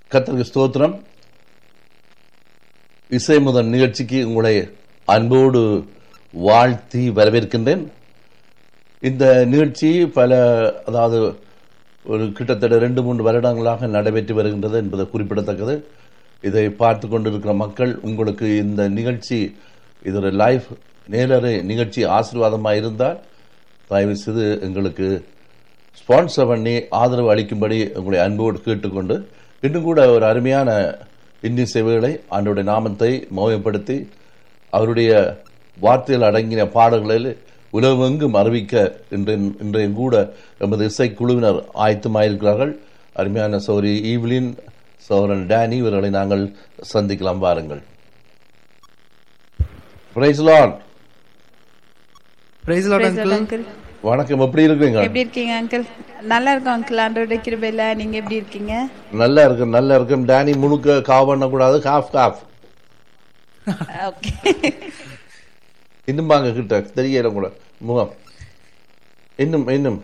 கத்தருக்கு ஸ்தோத்திரம் இசை முதல் நிகழ்ச்சிக்கு உங்களை அன்போடு வாழ்த்தி வரவேற்கின்றேன் இந்த நிகழ்ச்சி பல அதாவது ஒரு கிட்டத்தட்ட ரெண்டு மூன்று வருடங்களாக நடைபெற்று வருகின்றது என்பது குறிப்பிடத்தக்கது இதை பார்த்து கொண்டிருக்கிற மக்கள் உங்களுக்கு இந்த நிகழ்ச்சி இது ஒரு லைஃப் நேரலை நிகழ்ச்சி ஆசீர்வாதமாக இருந்தால் தயவு செய்து எங்களுக்கு ஸ்பான்சர் பண்ணி ஆதரவு அளிக்கும்படி உங்களை அன்போடு கேட்டுக்கொண்டு இன்னும் கூட ஒரு அருமையான இன்னி சேவைகளை ஆண்டோடைய நாமத்தை மௌயப்படுத்தி அவருடைய வார்த்தைகள் அடங்கின பாடல்களில் உலகமெங்கும் அறிவிக்க இன்றைய இன்றைய கூட எமது இசைக்குழுவினர் ஆயத்தமாயிருக்கிறார்கள் அருமையான சௌரி ஈவ்லின் சௌரன் டேனி இவர்களை நாங்கள் சந்திக்கலாம் வாருங்கள் praise lord praise lord Praise the Lord, uncle uncle. வணக்கம் எப்படி இருக்கீங்க எப்படி இருக்கீங்க அங்கிள் நல்லா இருக்கும் அங்கிள் ஆண்டோட கிருபையில நீங்க எப்படி இருக்கீங்க நல்லா இருக்கு நல்லா இருக்கும் டேனி முழுக்க காவ் பண்ணக்கூடாது காஃப் காஃப் ஓகே இன்னும் வாங்க கிட்ட தெரியல கூட முகம் இன்னும் இன்னும்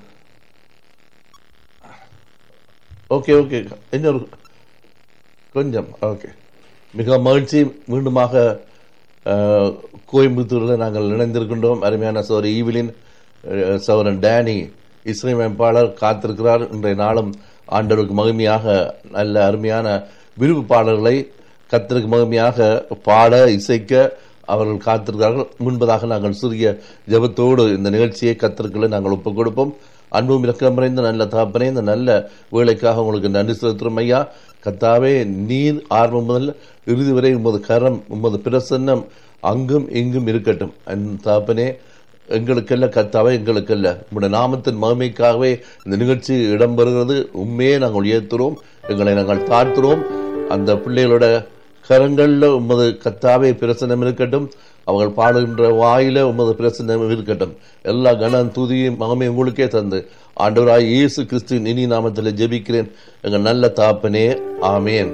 ஓகே ஓகே இன்னொரு கொஞ்சம் ஓகே மிக மகிழ்ச்சி மீண்டுமாக அஹ், கோயம்புத்தூரில் நாங்கள் இணைந்திருக்கின்றோம் அருமையான சோர் ஈவிலின் அஹ், சௌரன் டேனி இசையமைப்பாளர் காத்திருக்கிறார் இன்றைய நாளும் ஆண்டவருக்கு மகிமையாக நல்ல அருமையான விருப்பு பாடல்களை கத்தருக்கு மகிமையாக பாட இசைக்க அவர்கள் காத்திருக்கிறார்கள் முன்பதாக நாங்கள் சிறிய ஜெபத்தோடு இந்த நிகழ்ச்சியை கத்தருக்குள்ள நாங்கள் ஒப்புக் கொடுப்போம் அன்பும் இரக்கம் நிறைந்த நல்ல தகப்பனே இந்த நல்ல வேலைக்காக உங்களுக்கு நன்றி செலுத்துறோம் ஐயா கத்தாவே நீர் ஆரம்பம் முதல் இறுதி வரை உமது கரம் உமது பிரசன்னம் அங்கும் இங்கும் இருக்கட்டும் அந்த தகப்பனே எங்களுக்கல்ல கத்தாவே எங்களுக்கல்ல உங்களுடைய நாமத்தின் மகிமைக்காகவே இந்த நிகழ்ச்சி இடம்பெறுகிறது உண்மையே நாங்கள் உயர்த்துறோம் எங்களை நாங்கள் தாழ்த்துறோம் அந்த பிள்ளைகளோட கரங்கள்ல உமது கத்தாவே பிரசனம் இருக்கட்டும் அவர்கள் பாடுகின்ற வாயில உமது பிரசனம் இருக்கட்டும் எல்லா கனம் துதியும் மகமே உங்களுக்கே தந்து ஆண்டவராய் இயேசு கிறிஸ்துவின் இனி நாமத்தில் ஜெபிக்கிறேன் எங்கள் நல்ல தாப்பனே ஆமேன்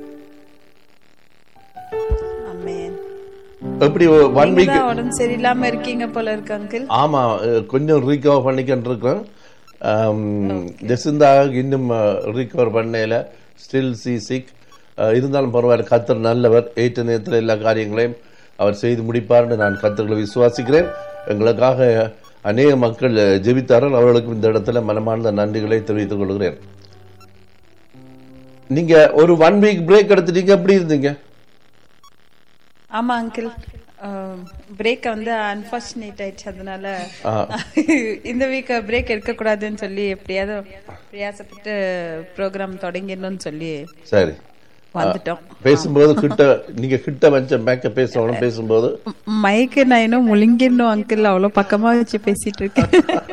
ஆமென் எப்படி ஒன் நீங்க வீக் தான் உடம்பு சரியில்லாம இருக்கீங்க போல இருக்கு அங்கிள் ஆமா அஹ், கொஞ்சம் ரீகவர் பண்ணிக்கிட்டு இருக்கிறேன் ஜெசிந்தா இன்னும் ரீகவர் பண்ணல ஸ்டில் சி சிக் இருந்தாலும் பரவாயில்ல கத்தர் நல்லவர் ஏற்ற நேரத்தில் எல்லா காரியங்களையும் அவர் செய்து முடிப்பார்னு நான் கத்தர்களை விசுவாசிக்கிறேன் எங்களுக்காக அநேக மக்கள் ஜெபித்தார்கள் அவர்களுக்கும் இந்த இடத்துல மனமார்ந்த நன்றிகளை தெரிவித்துக் கொள்கிறேன் நீங்க ஒரு ஒன் வீக் பிரேக் எடுத்துட்டீங்க எப்படி இருந்தீங்க ஆமா அங்கிள் பிரேக் வந்து அன்பார்ச்சுனேட் ஆயிடுச்சு அதனால ஆ. இந்த வீக் பிரேக் எடுக்க கூடாதுன்னு சொல்லி எப்படியாவது பிரயாசப்பட்டு ப்ரோக்ராம் தொடங்கிடணும்னு சொல்லி சரி வந்துட்டோம் பேசும்போது கிட்ட நீங்க கிட்ட வச்ச மேக்க பேசணும் பேசும்போது மைக்கு நான் இன்னும் முழுங்கிடணும் அங்கிள் அவ்வளவு பக்கமா வச்சு பேசிட்டு இருக்கேன்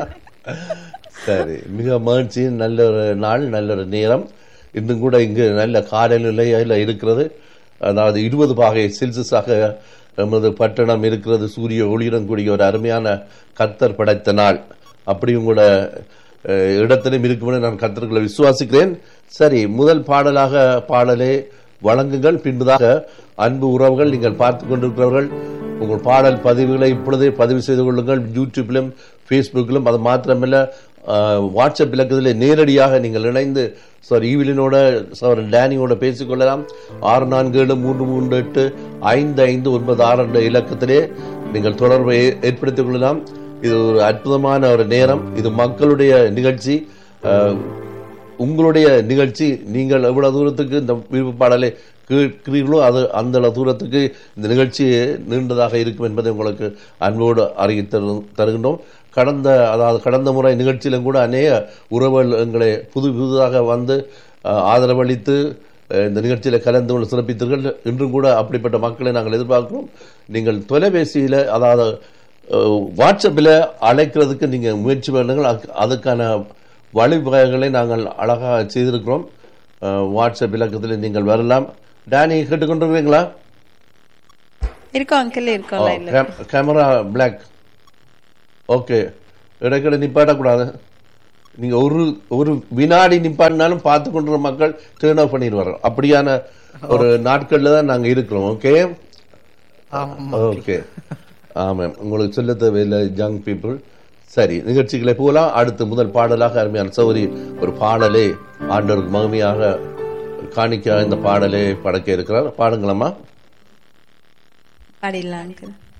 சரி மிக மகிழ்ச்சி நல்ல ஒரு நாள் நல்ல ஒரு நேரம் இன்னும் கூட இங்கு நல்ல காலநிலையில இருக்கிறது அதாவது இருபது பாகை செல்சியஸாக நமது பட்டணம் இருக்கிறது சூரிய ஒளியுடன் கூடிய ஒரு அருமையான கத்தர் படைத்த நாள் அப்படியும் கூட அஹ், இடத்திலும் இருக்குமென நான் கத்தர்களை விசுவாசிக்கிறேன் சரி முதல் பாடலாக பாடலே வழங்குங்கள் பின்பதாக அன்பு உறவுகள் நீங்கள் பார்த்து கொண்டிருக்கிறவர்கள் உங்கள் பாடல் பதிவுகளை இப்பொழுதே பதிவு செய்து கொள்ளுங்கள் யூடியூப்பிலும் ஃபேஸ்புக்கிலும் அது மாத்திரமல்ல அஹ், வாட்ஸ்அப் இலக்கத்தில் நேரடியாக நீங்கள் இணைந்து சார் ஈவிலினோட சார் டேனியோட பேசிக்கொள்ளலாம் ஆறு நான்கு ஏழு மூன்று மூன்று எட்டு ஐந்து ஐந்து ஒன்பது ஆறு என்ற இலக்கத்திலே நீங்கள் தொடர்பை ஏ- ஏற்படுத்திக் கொள்ளலாம் இது ஒரு அற்புதமான ஒரு நேரம் இது மக்களுடைய நிகழ்ச்சி அஹ், உங்களுடைய நிகழ்ச்சி நீங்கள் எவ்வளவு தூரத்துக்கு இந்த விருப்ப பாடலை கேட்கிறீர்களோ அது அந்த அளவு தூரத்துக்கு இந்த நிகழ்ச்சி நீண்டதாக இருக்கும் என்பதை உங்களுக்கு அன்போடு அறிய தரு- தருகின்றோம் கடந்த அதாவது கடந்த முறை நிகழ்ச்சியிலும் கூட அநேக உறவுகள் எங்களை புது புதுதாக வந்து அஹ், ஆதரவளித்து அஹ், இந்த நிகழ்ச்சியில் கலந்து கொண்டு சிறப்பித்தீர்கள் இன்றும் கூட அப்படிப்பட்ட மக்களை நாங்கள் எதிர்பார்க்கிறோம் நீங்கள் தொலைபேசியில் அதாவது அஹ், வாட்ஸ்அப்பில் அழைக்கிறதுக்கு நீங்கள் முயற்சி பண்ணுங்கள் அதுக்கு- அதுக்கான வழிவகைகளை நாங்கள் அழகாக செய்திருக்கிறோம் அஹ், வாட்ஸ்அப் இலக்கத்தில் நீங்கள் வரலாம் டேனி கேட்டுக்கொண்டிருக்கிறீங்களா இருக்கோம் அங்கிள் இருக்கோம் லைன்ல கேமரா பிளாக் ஓகே இடைக்கிட நிப்பாட்டக்கூடாது நீங்க ஒரு ஒரு வினாடி நிப்பாட்டினாலும் பார்த்து கொண்டிருக்கிற மக்கள் டேர்ன் ஆஃப் பண்ணிடுவாங்க அப்படியான ஒரு நாட்கள்ல தான் நாங்க இருக்கிறோம் ஓகே ஆமா ஓகே ஆமாம் உங்களுக்கு சொல்ல தேவையில்லை யங் பீப்புள் சரி நிகழ்ச்சிகளை போகலாம் அடுத்து முதல் பாடலாக அருமையான சௌரி ஒரு பாடலே ஆண்டவருக்கு மகிமையாக காணிக்க இந்த பாடலை படைக்க இருக்கிறார் பாடுங்களம்மா பாடிடலாம் uncle.